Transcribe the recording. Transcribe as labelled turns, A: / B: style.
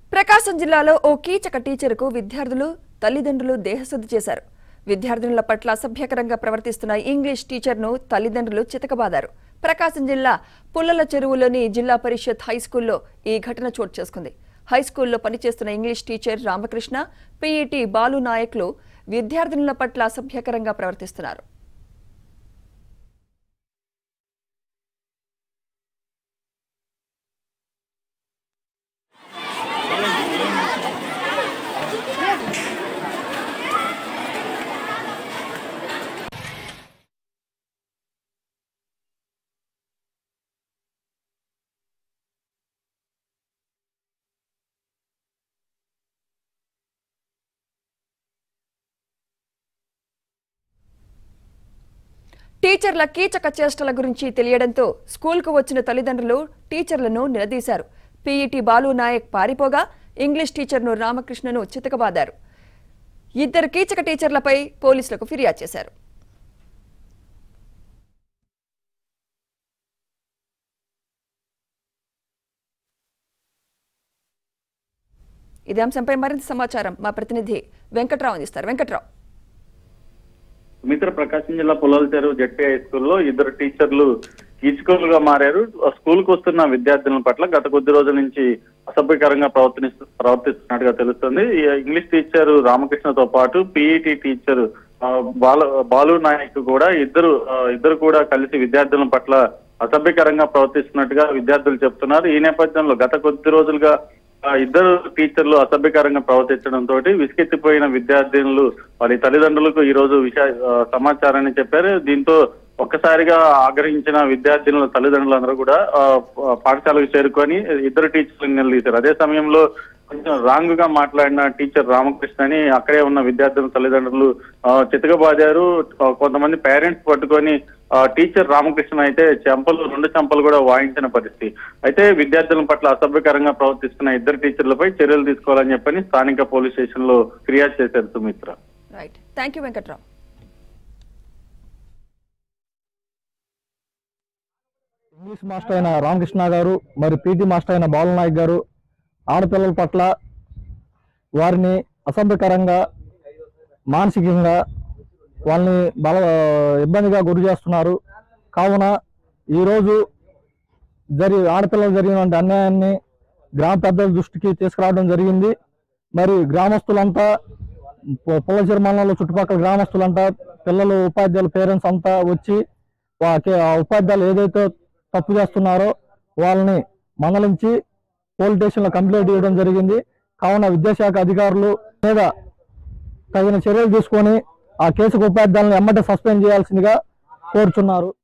A: ప్రకాశం జిల్లాలో ఓ కీచక టీచర్కు విద్యార్థులు తల్లిదండ్రులు దేహశుద్ధి చేశారు విద్యార్థినుల పట్ల అసభ్యకరంగా ప్రవర్తిస్తున్న ఇంగ్లీష్ టీచర్ను తల్లిదండ్రులు చితకబాదారు ప్రకాశం జిల్లా పుల్లల చెరువులోని జిల్లా పరిషత్ హైస్కూల్లో ఈ ఘటన చోటు చేసుకుంది హైస్కూల్లో పనిచేస్తున్న English teacher Ramakrishna PET Balu నాయక్లు విద్యార్థినుల పట్ల అసభ్యకరంగా ప్రవర్తిస్తున్నారు టీచర్ల కీచక చేష్టల గురించి తెలియడంతో స్కూల్కు వచ్చిన తల్లిదండ్రులు టీచర్లను నిలదీశారు పీఈటీ బాలు నాయక్ పారిపోగా ఇంగ్లీష్ టీచర్ను రామకృష్ణను చితకబాదారు ఇద్దరు కీచక టీచర్లపై పోలీసులకు ఫిర్యాదు చేశారు ఇదే అంశంపై మరింత సమాచారం మా ప్రతినిధి వెంకట్రావు అందిస్తారు వెంకట్రావు
B: మిత్ర ప్రకాశం జిల్లా పొలాల చెరువు జెడ్పీ హై స్కూల్లో ఇద్దరు టీచర్లు కీచుకోలుగా మారారు ఆ స్కూల్ కు వస్తున్న విద్యార్థుల పట్ల గత కొద్ది రోజుల నుంచి అసభ్యకరంగా ప్రవర్తిస్తు ప్రవర్తిస్తున్నట్టుగా తెలుస్తుంది ఈ ఇంగ్లీష్ టీచర్ రామకృష్ణతో పాటు పీఈటీ టీచర్ ఆ, బాల బాలు నాయక్ కూడా ఇద్దరు ఆ, ఇద్దరు కూడా కలిసి విద్యార్థుల పట్ల అసభ్యకరంగా ప్రవర్తిస్తున్నట్టుగా విద్యార్థులు చెప్తున్నారు ఈ నేపథ్యంలో గత కొద్ది రోజులుగా ఆ ఇద్దరు టీచర్లు అసభ్యకరంగా ప్రవర్తించడంతో విసిగెత్తిపోయిన విద్యార్థినులు వారి తల్లిదండ్రులకు ఈ రోజు విషయ ఆ, సమాచారాన్ని చెప్పారు దీంతో ఒక్కసారిగా ఆగ్రహించిన విద్యార్థినుల తల్లిదండ్రులందరూ కూడా ఆ, ఆ, పాఠశాలకు చేరుకొని ఇద్దరు టీచర్లను నిలదీశారు అదే సమయంలో కొంచెం రాంగ్ గా మాట్లాడిన టీచర్ రామకృష్ణ అని అక్కడే ఉన్న విద్యార్థుల తల్లిదండ్రులు ఆ, చితకబాదారు ఆ, కొంతమంది పేరెంట్స్ పట్టుకొని ఆ, టీచర్ రామకృష్ణ అయితే చెంపలు రెండు చెంపలు కూడా వాయించిన పరిస్థితి అయితే విద్యార్థుల పట్ల అసభ్యకరంగా ప్రవర్తిస్తున్న ఇద్దరు టీచర్లపై చర్యలు తీసుకోవాలని చెప్పని స్థానిక పోలీస్ స్టేషన్ లో ఫిర్యాదు చేశారు Sumitra
A: right thank you Venkatrao
C: English master అయిన రామకృష్ణ గారు మరి పీటీ మాస్టర్ అయిన బాలనాయక్ గారు ఆడపిల్లల పట్ల వారిని అసభ్యకరంగా మానసికంగా వాళ్ళని బల ఇబ్బందిగా గురి చేస్తున్నారు కావున ఈరోజు జరి ఆడపిల్లలు జరిగినటువంటి అన్యాయాన్ని గ్రామ పెద్దల దృష్టికి తీసుకురావడం జరిగింది మరి గ్రామస్తులంతా పొ- పుల్లచెరు మండలంలో చుట్టుపక్కల గ్రామస్తులంతా పిల్లలు ఉపాధ్యాయులు పేరెంట్స్ అంతా వచ్చి వాకి ఆ ఉపాధ్యాయులు ఏదైతే తప్పు చేస్తున్నారో వాళ్ళని మందలించి పోలీస్ స్టేషన్లో కంప్లైంట్ ఇవ్వడం జరిగింది కావున విద్యాశాఖ అధికారులు మీద తగిన చర్యలు తీసుకొని ఆ కేసుకు ఉపాధ్యాయులను ఎమ్మటే సస్పెండ్ చేయాల్సిందిగా కోరుచున్నారు